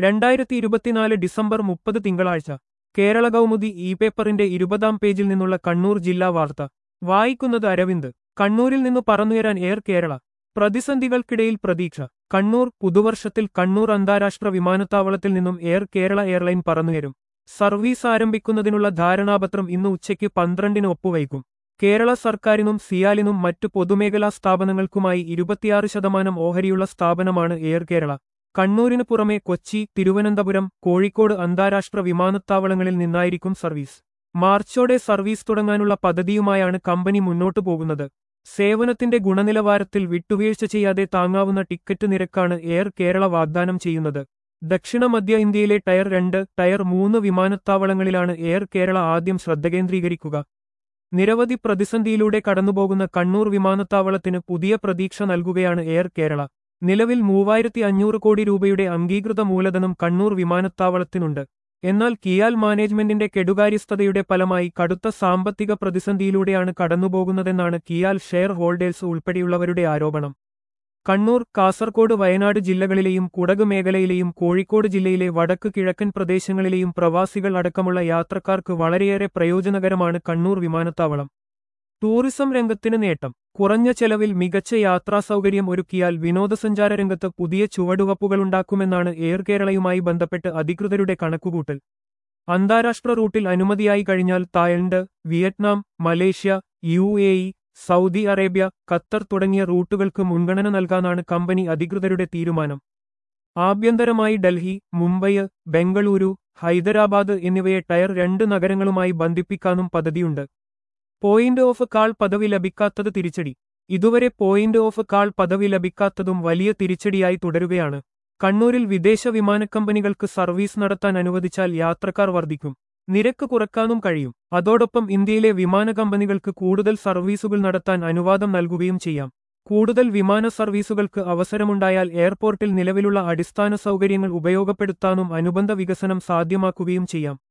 രണ്ടായിരത്തി ഇരുപത്തിനാല് ഡിസംബർ മുപ്പത് തിങ്കളാഴ്ച കേരള കൗമുദി ഇ പേപ്പറിന്റെ ഇരുപതാം പേജിൽ നിന്നുള്ള കണ്ണൂർ ജില്ലാ വാർത്ത വായിക്കുന്നത് അരവിന്ദ് കണ്ണൂരിൽ നിന്ന് പറന്നുയരാൻ എയർ കേരള പ്രതിസന്ധികൾക്കിടയിൽ പ്രതീക്ഷ കണ്ണൂർ പുതുവർഷത്തിൽ കണ്ണൂർ അന്താരാഷ്ട്ര വിമാനത്താവളത്തിൽ നിന്നും എയർ കേരള എയർലൈൻ പറന്നുയരും സർവീസ് ആരംഭിക്കുന്നതിനുള്ള ധാരണാപത്രം ഇന്ന് ഉച്ചയ്ക്ക് പന്ത്രണ്ടിന് ഒപ്പുവയ്ക്കും കേരള സർക്കാരിനും സിയാലിനും മറ്റു പൊതുമേഖലാ സ്ഥാപനങ്ങൾക്കുമായി ഇരുപത്തിയാറ് ശതമാനം ഓഹരിയുള്ള സ്ഥാപനമാണ് എയർ കേരള കണ്ണൂരിനു പുറമെ കൊച്ചി തിരുവനന്തപുരം കോഴിക്കോട് അന്താരാഷ്ട്ര വിമാനത്താവളങ്ങളിൽ നിന്നായിരിക്കും സർവീസ് മാർച്ചോടെ സർവീസ് തുടങ്ങാനുള്ള പദ്ധതിയുമായാണ് കമ്പനി മുന്നോട്ടു പോകുന്നത് സേവനത്തിന്റെ ഗുണനിലവാരത്തിൽ വിട്ടുവീഴ്ച ചെയ്യാതെ താങ്ങാവുന്ന ടിക്കറ്റ് നിരക്കാണ് എയർ കേരള വാഗ്ദാനം ചെയ്യുന്നത് ദക്ഷിണ മധ്യ ഇന്ത്യയിലെ ടയർ രണ്ട് ടയർ മൂന്ന് വിമാനത്താവളങ്ങളിലാണ് എയർ കേരള ആദ്യം ശ്രദ്ധ കേന്ദ്രീകരിക്കുക നിരവധി പ്രതിസന്ധിയിലൂടെ കടന്നുപോകുന്ന കണ്ണൂർ വിമാനത്താവളത്തിന് പുതിയ പ്രതീക്ഷ നൽകുകയാണ് എയർ കേരള നിലവിൽ മൂവായിരത്തി അഞ്ഞൂറ് കോടി രൂപയുടെ അംഗീകൃത മൂലധനം കണ്ണൂർ വിമാനത്താവളത്തിനുണ്ട് എന്നാൽ കിയാൽ മാനേജ്മെന്റിന്റെ കെടുകാര്യസ്ഥതയുടെ ഫലമായി കടുത്ത സാമ്പത്തിക പ്രതിസന്ധിയിലൂടെയാണ് കടന്നുപോകുന്നതെന്നാണ് കിയാൽ ഷെയർ ഹോൾഡേഴ്സ് ഉൾപ്പെടെയുള്ളവരുടെ ആരോപണം കണ്ണൂർ കാസർകോട് വയനാട് ജില്ലകളിലെയും കുടക് മേഖലയിലെയും കോഴിക്കോട് ജില്ലയിലെ വടക്ക് കിഴക്കൻ പ്രദേശങ്ങളിലെയും പ്രവാസികൾ അടക്കമുള്ള യാത്രക്കാർക്ക് വളരെയേറെ പ്രയോജനകരമാണ് കണ്ണൂർ വിമാനത്താവളം ടൂറിസം രംഗത്തിന് നേട്ടം കുറഞ്ഞ ചെലവിൽ മികച്ച യാത്രാ സൗകര്യം ഒരുക്കിയാൽ വിനോദസഞ്ചാര രംഗത്ത് പുതിയ ചുവടുവപ്പുകളുണ്ടാക്കുമെന്നാണ് എയർ കേരളയുമായി ബന്ധപ്പെട്ട് അധികൃതരുടെ കണക്കുകൂട്ടൽ അന്താരാഷ്ട്ര റൂട്ടിൽ അനുമതിയായി കഴിഞ്ഞാൽ Thailand Vietnam Malaysia U A E Saudi Arabia Qatar തുടങ്ങിയ റൂട്ടുകൾക്ക് മുൻഗണന നൽകാനാണ് കമ്പനി അധികൃതരുടെ തീരുമാനം ആഭ്യന്തരമായി ഡൽഹി മുംബൈ ബംഗളൂരു ഹൈദരാബാദ് എന്നിവയെ ടയർ രണ്ട് നഗരങ്ങളുമായി ബന്ധിപ്പിക്കാനും പദ്ധതിയുണ്ട് പോയിന്റ് ഓഫ് കാൾ പദവി ലഭിക്കാത്തത് തിരിച്ചടി ഇതുവരെ പോയിന്റ് ഓഫ് കാൾ പദവി ലഭിക്കാത്തതും വലിയ തിരിച്ചടിയായി തുടരുകയാണ് കണ്ണൂരിൽ വിദേശ വിമാനക്കമ്പനികൾക്ക് സർവീസ് നടത്താൻ അനുവദിച്ചാൽ യാത്രക്കാർ വർദ്ധിക്കും നിരക്ക് കുറക്കാനും കഴിയും അതോടൊപ്പം ഇന്ത്യയിലെ വിമാന കമ്പനികൾക്ക് കൂടുതൽ സർവീസുകൾ നടത്താൻ അനുവാദം നൽകുകയും ചെയ്യാം കൂടുതൽ വിമാന സർവീസുകൾക്ക് അവസരമുണ്ടായാൽ എയർപോർട്ടിൽ നിലവിലുള്ള അടിസ്ഥാന സൗകര്യങ്ങൾ ഉപയോഗപ്പെടുത്താനും അനുബന്ധ വികസനം സാധ്യമാക്കുകയും ചെയ്യാം